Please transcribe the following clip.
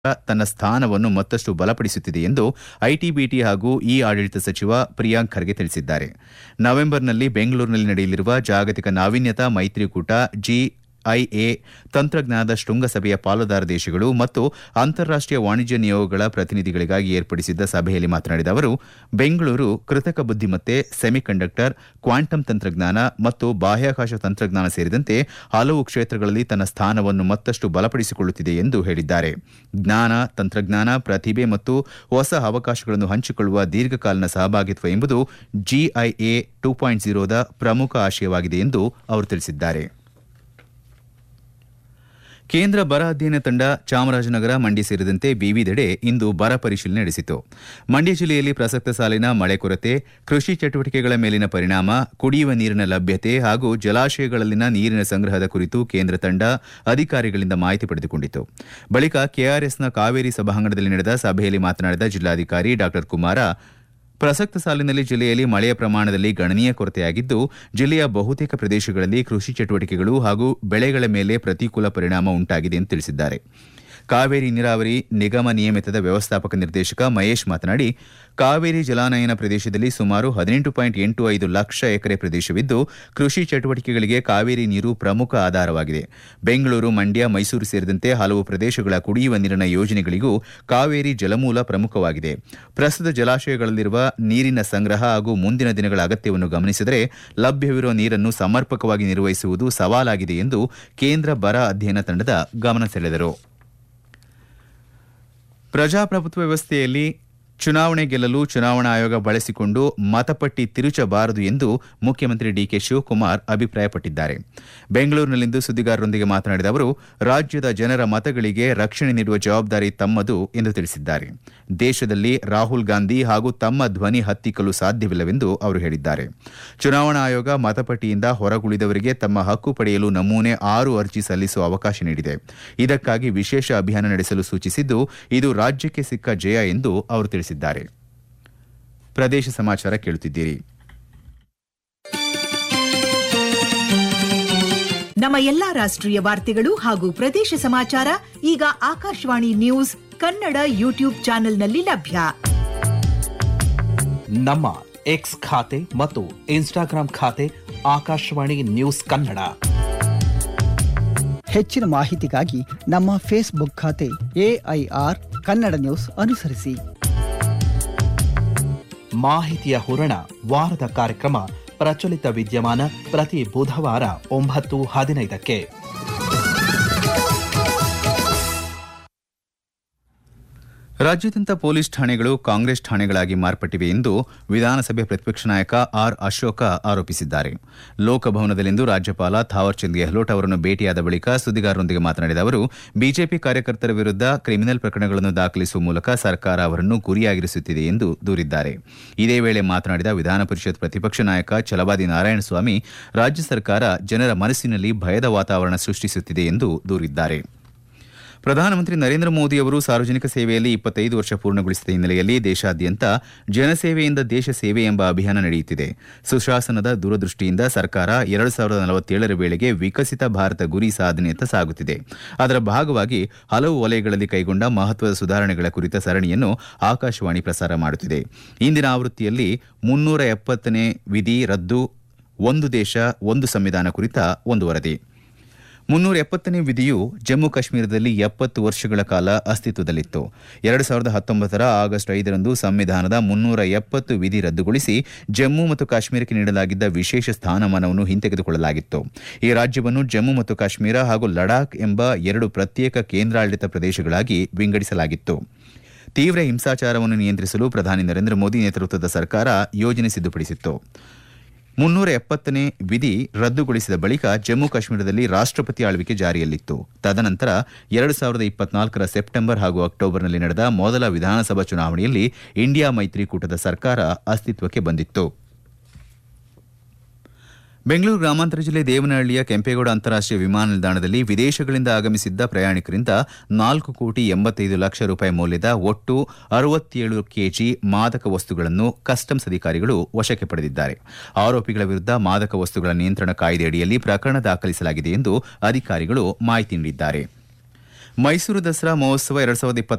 ತನ್ನ ಸ್ಥಾನವನ್ನು ಮತ್ತಷ್ಟು ಬಲಪಡಿಸುತ್ತಿದೆ ಎಂದು ಐಟಿಬಿಟಿ ಹಾಗೂ ಇ ಆಡಳಿತ ಸಚಿವ ಪ್ರಿಯಾಂಕ್ ಖರ್ಗೆ ತಿಳಿಸಿದ್ದಾರೆ ನವೆಂಬರ್ನಲ್ಲಿ ಬೆಂಗಳೂರಿನಲ್ಲಿ ನಡೆಯಲಿರುವ ಜಾಗತಿಕ ನಾವೀನ್ಯತಾ ಮೈತ್ರಿಕೂಟ ಜಿಐಎ ತಂತ್ರಜ್ಞಾನದ ಶೃಂಗಸಭೆಯ ಪಾಲುದಾರ ದೇಶಗಳು ಮತ್ತು ಅಂತಾರಾಷ್ಟೀಯ ವಾಣಿಜ್ಯ ನಿಯೋಗಗಳ ಪ್ರತಿನಿಧಿಗಳಿಗಾಗಿ ಏರ್ಪಡಿಸಿದ್ದ ಸಭೆಯಲ್ಲಿ ಮಾತನಾಡಿದ ಅವರು ಬೆಂಗಳೂರು ಕೃತಕ ಬುದ್ದಿಮತ್ತೆ ಸೆಮಿಕಂಡಕ್ಟರ್ ಕ್ವಾಂಟಮ್ ತಂತ್ರಜ್ಞಾನ ಮತ್ತು ಬಾಹ್ಯಾಕಾಶ ತಂತ್ರಜ್ಞಾನ ಸೇರಿದಂತೆ ಹಲವು ಕ್ಷೇತ್ರಗಳಲ್ಲಿ ತನ್ನ ಸ್ಥಾನವನ್ನು ಮತ್ತಷ್ಟು ಬಲಪಡಿಸಿಕೊಳ್ಳುತ್ತಿದೆ ಎಂದು ಹೇಳಿದ್ದಾರೆ ಜ್ಞಾನ ತಂತ್ರಜ್ಞಾನ ಪ್ರತಿಭೆ ಮತ್ತು ಹೊಸ ಅವಕಾಶಗಳನ್ನು ಹಂಚಿಕೊಳ್ಳುವ ದೀರ್ಘಕಾಲೀನ ಸಹಭಾಗಿತ್ವ ಎಂಬುದು ಜಿಐಎ ಟೂ ಪಾಯಿಂಟ್ ಜೀರೋದ ಪ್ರಮುಖ ಆಶಯವಾಗಿದೆ ಎಂದು ಅವರು ತಿಳಿಸಿದ್ದಾರೆ ಕೇಂದ್ರ ಬರ ಅಧ್ಯಯನ ತಂಡ ಚಾಮರಾಜನಗರ ಮಂಡ್ಯ ಸೇರಿದಂತೆ ವಿವಿಧೆಡೆ ಇಂದು ಬರ ಪರಿಶೀಲನೆ ನಡೆಸಿತು ಮಂಡ್ಯ ಜಿಲ್ಲೆಯಲ್ಲಿ ಪ್ರಸಕ್ತ ಸಾಲಿನ ಮಳೆ ಕೊರತೆ ಕೃಷಿ ಚಟುವಟಿಕೆಗಳ ಮೇಲಿನ ಪರಿಣಾಮ ಕುಡಿಯುವ ನೀರಿನ ಲಭ್ಯತೆ ಹಾಗೂ ಜಲಾಶಯಗಳಲ್ಲಿನ ನೀರಿನ ಸಂಗ್ರಹದ ಕುರಿತು ಕೇಂದ್ರ ತಂಡ ಅಧಿಕಾರಿಗಳಿಂದ ಮಾಹಿತಿ ಪಡೆದುಕೊಂಡಿತು ಬಳಿಕ ಕೆಆರ್ಎಸ್ನ ಕಾವೇರಿ ಸಭಾಂಗಣದಲ್ಲಿ ನಡೆದ ಸಭೆಯಲ್ಲಿ ಮಾತನಾಡಿದ ಜಿಲ್ಲಾಧಿಕಾರಿ ಡಾ ಕುಮಾರ ಪ್ರಸಕ್ತ ಸಾಲಿನಲ್ಲಿ ಜಿಲ್ಲೆಯಲ್ಲಿ ಮಳೆಯ ಪ್ರಮಾಣದಲ್ಲಿ ಗಣನೀಯ ಕೊರತೆಯಾಗಿದ್ದು ಜಿಲ್ಲೆಯ ಬಹುತೇಕ ಪ್ರದೇಶಗಳಲ್ಲಿ ಕೃಷಿ ಚಟುವಟಿಕೆಗಳು ಹಾಗೂ ಬೆಳೆಗಳ ಮೇಲೆ ಪ್ರತಿಕೂಲ ಪರಿಣಾಮ ಉಂಟಾಗಿದೆ ಎಂದು ತಿಳಿಸಿದ್ದಾರೆ ಕಾವೇರಿ ನೀರಾವರಿ ನಿಗಮ ನಿಯಮಿತದ ವ್ಯವಸ್ಥಾಪಕ ನಿರ್ದೇಶಕ ಮಹೇಶ್ ಮಾತನಾಡಿ ಕಾವೇರಿ ಜಲಾನಯನ ಪ್ರದೇಶದಲ್ಲಿ ಸುಮಾರು ಹದಿನೆಂಟು ಪಾಯಿಂಟ್ ಎಂಟು ಐದು ಲಕ್ಷ ಎಕರೆ ಪ್ರದೇಶವಿದ್ದು ಕೃಷಿ ಚಟುವಟಿಕೆಗಳಿಗೆ ಕಾವೇರಿ ನೀರು ಪ್ರಮುಖ ಆಧಾರವಾಗಿದೆ ಬೆಂಗಳೂರು ಮಂಡ್ಯ ಮೈಸೂರು ಸೇರಿದಂತೆ ಹಲವು ಪ್ರದೇಶಗಳ ಕುಡಿಯುವ ನೀರಿನ ಯೋಜನೆಗಳಿಗೂ ಕಾವೇರಿ ಜಲಮೂಲ ಪ್ರಮುಖವಾಗಿದೆ ಪ್ರಸ್ತುತ ಜಲಾಶಯಗಳಲ್ಲಿರುವ ನೀರಿನ ಸಂಗ್ರಹ ಹಾಗೂ ಮುಂದಿನ ದಿನಗಳ ಅಗತ್ಯವನ್ನು ಗಮನಿಸಿದರೆ ಲಭ್ಯವಿರುವ ನೀರನ್ನು ಸಮರ್ಪಕವಾಗಿ ನಿರ್ವಹಿಸುವುದು ಸವಾಲಾಗಿದೆ ಎಂದು ಕೇಂದ್ರ ಬರ ಅಧ್ಯಯನ ತಂಡದ ಗಮನ ಸೆಳೆದರು ಪ್ರಜಾಪ್ರಭುತ್ವ ವ್ಯವಸ್ಥೆಯಲ್ಲಿ ಚುನಾವಣೆ ಗೆಲ್ಲಲು ಚುನಾವಣಾ ಆಯೋಗ ಬಳಸಿಕೊಂಡು ಮತಪಟ್ಟಿ ತಿರುಚಬಾರದು ಎಂದು ಮುಖ್ಯಮಂತ್ರಿ ಡಿಕೆ ಶಿವಕುಮಾರ್ ಅಭಿಪ್ರಾಯಪಟ್ಟಿದ್ದಾರೆ ಬೆಂಗಳೂರಿನಲ್ಲಿಂದು ಸುದ್ದಿಗಾರರೊಂದಿಗೆ ಮಾತನಾಡಿದ ಅವರು ರಾಜ್ಯದ ಜನರ ಮತಗಳಿಗೆ ರಕ್ಷಣೆ ನೀಡುವ ಜವಾಬ್ದಾರಿ ತಮ್ಮದು ಎಂದು ತಿಳಿಸಿದ್ದಾರೆ ದೇಶದಲ್ಲಿ ರಾಹುಲ್ ಗಾಂಧಿ ಹಾಗೂ ತಮ್ಮ ಧ್ವನಿ ಹತ್ತಿಕ್ಕಲು ಸಾಧ್ಯವಿಲ್ಲವೆಂದು ಅವರು ಹೇಳಿದ್ದಾರೆ ಚುನಾವಣಾ ಆಯೋಗ ಮತಪಟ್ಟಿಯಿಂದ ಹೊರಗುಳಿದವರಿಗೆ ತಮ್ಮ ಹಕ್ಕು ಪಡೆಯಲು ನಮೂನೆ ಆರು ಅರ್ಜಿ ಸಲ್ಲಿಸುವ ಅವಕಾಶ ನೀಡಿದೆ ಇದಕ್ಕಾಗಿ ವಿಶೇಷ ಅಭಿಯಾನ ನಡೆಸಲು ಸೂಚಿಸಿದ್ದು ಇದು ರಾಜ್ಯಕ್ಕೆ ಸಿಕ್ಕ ಜಯ ಎಂದು ಅವರು ತಿಳಿಸಿದ್ದಾರೆ ಪ್ರದೇಶ ಸಮಾಚಾರ ಕೇಳುತ್ತಿದ್ದೀರಿ ನಮ್ಮ ಎಲ್ಲಾ ರಾಷ್ಟ್ರೀಯ ವಾರ್ತೆಗಳು ಹಾಗೂ ಪ್ರದೇಶ ಸಮಾಚಾರ ಈಗ ಆಕಾಶವಾಣಿ ನ್ಯೂಸ್ ಕನ್ನಡ ಯೂಟ್ಯೂಬ್ ಚಾನೆಲ್ನಲ್ಲಿ ಲಭ್ಯ ನಮ್ಮ ಎಕ್ಸ್ ಖಾತೆ ಮತ್ತು ಇನ್ಸ್ಟಾಗ್ರಾಂ ಖಾತೆ ಆಕಾಶವಾಣಿ ನ್ಯೂಸ್ ಕನ್ನಡ ಹೆಚ್ಚಿನ ಮಾಹಿತಿಗಾಗಿ ನಮ್ಮ ಫೇಸ್ಬುಕ್ ಖಾತೆ ಎಐಆರ್ ಕನ್ನಡ ನ್ಯೂಸ್ ಅನುಸರಿಸಿ ಮಾಹಿತಿಯ ಹೂರಣ ವಾರದ ಕಾರ್ಯಕ್ರಮ ಪ್ರಚಲಿತ ವಿದ್ಯಮಾನ ಪ್ರತಿ ಬುಧವಾರ ಒಂಬತ್ತು ಹದಿನೈದಕ್ಕೆ ರಾಜ್ಯಾದ್ಯಂತ ಪೊಲೀಸ್ ಠಾಣೆಗಳು ಕಾಂಗ್ರೆಸ್ ಠಾಣೆಗಳಾಗಿ ಮಾರ್ಪಟ್ಟಿವೆ ಎಂದು ವಿಧಾನಸಭೆ ಪ್ರತಿಪಕ್ಷ ನಾಯಕ ಆರ್ ಅಶೋಕ ಆರೋಪಿಸಿದ್ದಾರೆ ಲೋಕಭವನದಲ್ಲಿಂದು ರಾಜ್ಯಪಾಲ ಥಾವರ್ಚಂದ್ ಗೆಹ್ಲೋಟ್ ಅವರನ್ನು ಭೇಟಿಯಾದ ಬಳಿಕ ಸುದ್ದಿಗಾರರೊಂದಿಗೆ ಮಾತನಾಡಿದ ಅವರು ಬಿಜೆಪಿ ಕಾರ್ಯಕರ್ತರ ವಿರುದ್ಧ ಕ್ರಿಮಿನಲ್ ಪ್ರಕರಣಗಳನ್ನು ದಾಖಲಿಸುವ ಮೂಲಕ ಸರ್ಕಾರ ಅವರನ್ನು ಗುರಿಯಾಗಿರಿಸುತ್ತಿದೆ ಎಂದು ದೂರಿದ್ದಾರೆ ಇದೇ ವೇಳೆ ಮಾತನಾಡಿದ ವಿಧಾನ ಪರಿಷತ್ ಪ್ರತಿಪಕ್ಷ ನಾಯಕ ಛಲವಾದಿ ನಾರಾಯಣಸ್ವಾಮಿ ರಾಜ್ಯ ಸರ್ಕಾರ ಜನರ ಮನಸ್ಸಿನಲ್ಲಿ ಭಯದ ವಾತಾವರಣ ಸೃಷ್ಟಿಸುತ್ತಿದೆ ಎಂದು ದೂರಿದ್ದಾರೆ ಪ್ರಧಾನಮಂತ್ರಿ ನರೇಂದ್ರ ಮೋದಿ ಅವರು ಸಾರ್ವಜನಿಕ ಸೇವೆಯಲ್ಲಿ ಇಪ್ಪತ್ತೈದು ವರ್ಷ ಪೂರ್ಣಗೊಳಿಸಿದ ಹಿನ್ನೆಲೆಯಲ್ಲಿ ದೇಶಾದ್ಯಂತ ಜನಸೇವೆಯಿಂದ ದೇಶ ಸೇವೆ ಎಂಬ ಅಭಿಯಾನ ನಡೆಯುತ್ತಿದೆ ಸುಶಾಸನದ ದೂರದೃಷ್ಟಿಯಿಂದ ಸರ್ಕಾರ ಎರಡು ಸಾವಿರದ ನಲವತ್ತೇಳರ ವೇಳೆಗೆ ವಿಕಸಿತ ಭಾರತ ಗುರಿ ಸಾಧನೆಯತ್ತ ಸಾಗುತ್ತಿದೆ ಅದರ ಭಾಗವಾಗಿ ಹಲವು ವಲಯಗಳಲ್ಲಿ ಕೈಗೊಂಡ ಮಹತ್ವದ ಸುಧಾರಣೆಗಳ ಕುರಿತ ಸರಣಿಯನ್ನು ಆಕಾಶವಾಣಿ ಪ್ರಸಾರ ಮಾಡುತ್ತಿದೆ ಇಂದಿನ ಆವೃತ್ತಿಯಲ್ಲಿ ಮುನ್ನೂರ ಎಪ್ಪತ್ತನೇ ವಿಧಿ ರದ್ದು ಒಂದು ದೇಶ ಒಂದು ಸಂವಿಧಾನ ಕುರಿತ ಒಂದು ವರದಿ ಮುನ್ನೂರ ಎಪ್ಪತ್ತನೇ ವಿಧಿಯು ಜಮ್ಮು ಕಾಶ್ಮೀರದಲ್ಲಿ ಎಪ್ಪತ್ತು ವರ್ಷಗಳ ಕಾಲ ಅಸ್ತಿತ್ವದಲ್ಲಿತ್ತು ಎರಡು ಸಾವಿರದ ಹತ್ತೊಂಬತ್ತರ ಆಗಸ್ಟ್ ಐದರಂದು ಸಂವಿಧಾನದ ಮುನ್ನೂರ ಎಪ್ಪತ್ತು ವಿಧಿ ರದ್ದುಗೊಳಿಸಿ ಜಮ್ಮು ಮತ್ತು ಕಾಶ್ಮೀರಕ್ಕೆ ನೀಡಲಾಗಿದ್ದ ವಿಶೇಷ ಸ್ಥಾನಮಾನವನ್ನು ಹಿಂತೆಗೆದುಕೊಳ್ಳಲಾಗಿತ್ತು ಈ ರಾಜ್ಯವನ್ನು ಜಮ್ಮು ಮತ್ತು ಕಾಶ್ಮೀರ ಹಾಗೂ ಲಡಾಖ್ ಎಂಬ ಎರಡು ಪ್ರತ್ಯೇಕ ಕೇಂದ್ರಾಡಳಿತ ಪ್ರದೇಶಗಳಾಗಿ ವಿಂಗಡಿಸಲಾಗಿತ್ತು ತೀವ್ರ ಹಿಂಸಾಚಾರವನ್ನು ನಿಯಂತ್ರಿಸಲು ಪ್ರಧಾನಿ ನರೇಂದ್ರ ಮೋದಿ ನೇತೃತ್ವದ ಸರ್ಕಾರ ಯೋಜನೆ ಸಿದ್ಧಪಡಿಸಿತ್ತು ಮುನ್ನೂರ ಎಪ್ಪತ್ತನೇ ವಿಧಿ ರದ್ದುಗೊಳಿಸಿದ ಬಳಿಕ ಜಮ್ಮು ಕಾಶ್ಮೀರದಲ್ಲಿ ರಾಷ್ಟ್ರಪತಿ ಆಳ್ವಿಕೆ ಜಾರಿಯಲ್ಲಿತ್ತು ತದನಂತರ ಎರಡು ಸಾವಿರದ ಇಪ್ಪತ್ನಾಲ್ಕರ ಸೆಪ್ಟೆಂಬರ್ ಹಾಗೂ ಅಕ್ಟೋಬರ್ನಲ್ಲಿ ನಡೆದ ಮೊದಲ ವಿಧಾನಸಭಾ ಚುನಾವಣೆಯಲ್ಲಿ ಇಂಡಿಯಾ ಮೈತ್ರಿಕೂಟದ ಸರ್ಕಾರ ಅಸ್ತಿತ್ವಕ್ಕೆ ಬಂದಿತ್ತು ಬೆಂಗಳೂರು ಗ್ರಾಮಾಂತರ ಜಿಲ್ಲೆ ದೇವನಹಳ್ಳಿಯ ಕೆಂಪೇಗೌಡ ಅಂತಾರಾಷ್ಟೀಯ ವಿಮಾನ ನಿಲ್ದಾಣದಲ್ಲಿ ವಿದೇಶಗಳಿಂದ ಆಗಮಿಸಿದ್ದ ಪ್ರಯಾಣಿಕರಿಂದ ನಾಲ್ಕು ಕೋಟಿ ಎಂಬತ್ತೈದು ಲಕ್ಷ ರೂಪಾಯಿ ಮೌಲ್ಯದ ಒಟ್ಟು ಅರವತ್ತೇಳು ಕೆಜಿ ಮಾದಕ ವಸ್ತುಗಳನ್ನು ಕಸ್ಟಮ್ಸ್ ಅಧಿಕಾರಿಗಳು ವಶಕ್ಕೆ ಪಡೆದಿದ್ದಾರೆ ಆರೋಪಿಗಳ ವಿರುದ್ಧ ಮಾದಕ ವಸ್ತುಗಳ ನಿಯಂತ್ರಣ ಕಾಯ್ದೆಯಡಿಯಲ್ಲಿ ಪ್ರಕರಣ ದಾಖಲಿಸಲಾಗಿದೆ ಎಂದು ಅಧಿಕಾರಿಗಳು ಮಾಹಿತಿ ನೀಡಿದ್ದಾರೆ ಮೈಸೂರು ದಸರಾ ಮಹೋತ್ಸವ ಎರಡ್ ಸಾವಿರದ